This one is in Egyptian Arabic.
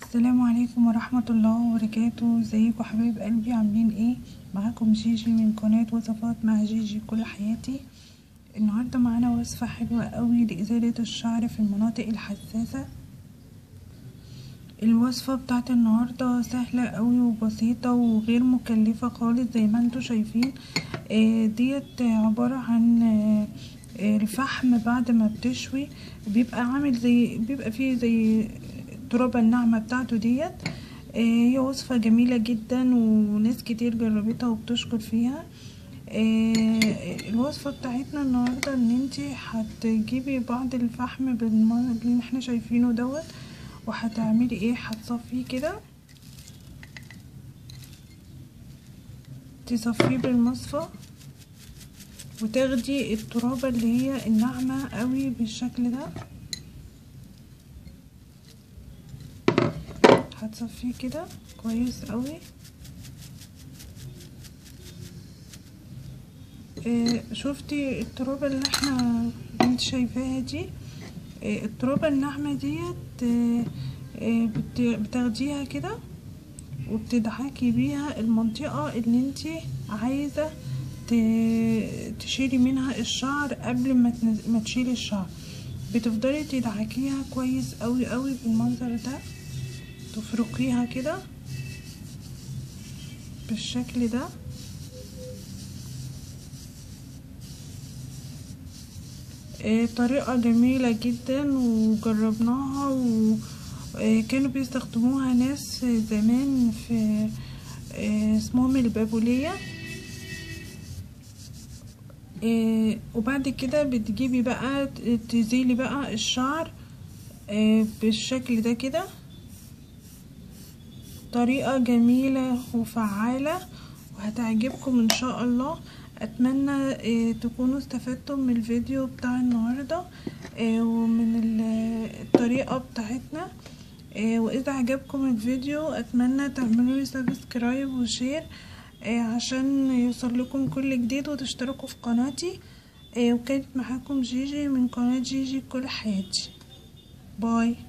السلام عليكم ورحمة الله وبركاته ازيكم حبايب قلبي عاملين ايه معاكم جيجي من قناة وصفات مع جيجي كل حياتي النهاردة معانا وصفة حلوة قوي لإزالة الشعر في المناطق الحساسة الوصفة بتاعت النهاردة سهلة قوي وبسيطة وغير مكلفة خالص زي ما انتوا شايفين آه ديت عبارة عن آه الفحم بعد ما بتشوي بيبقى عامل زي بيبقى فيه زي الترابة الناعمة بتاعته ديت هي وصفة جميلة جدا وناس كتير جربتها وبتشكر فيها الوصفة بتاعتنا النهاردة ان انتي هتجيبي بعض الفحم اللي احنا شايفينه دوت وهتعملي ايه هتصفيه كده تصفيه بالمصفى وتاخدي الترابة اللي هي الناعمة قوي بالشكل ده هتصفيه كده كويس قوي آه شفتي الترابة اللي احنا انت شايفاها دي آه الترابة الناعمة ديت آه آه بتاخديها كده وبتدعكي بيها المنطقة اللي انت عايزة تشيلي منها الشعر قبل ما ما تشيلي الشعر بتفضلي تدعكيها كويس قوي قوي بالمنظر ده تفركيها كده بالشكل ده طريقة جميلة جدا وجربناها وكانوا بيستخدموها ناس زمان في اسمهم البابولية وبعد كده بتجيبي بقى تزيلي بقى الشعر بالشكل ده كده طريقة جميلة وفعالة وهتعجبكم ان شاء الله اتمنى تكونوا استفدتم من الفيديو بتاع النهاردة ومن الطريقة بتاعتنا واذا عجبكم الفيديو اتمنى تعملوا لي سبسكرايب وشير عشان يوصل لكم كل جديد وتشتركوا في قناتي وكانت معاكم جيجي من قناة جيجي كل حياتي باي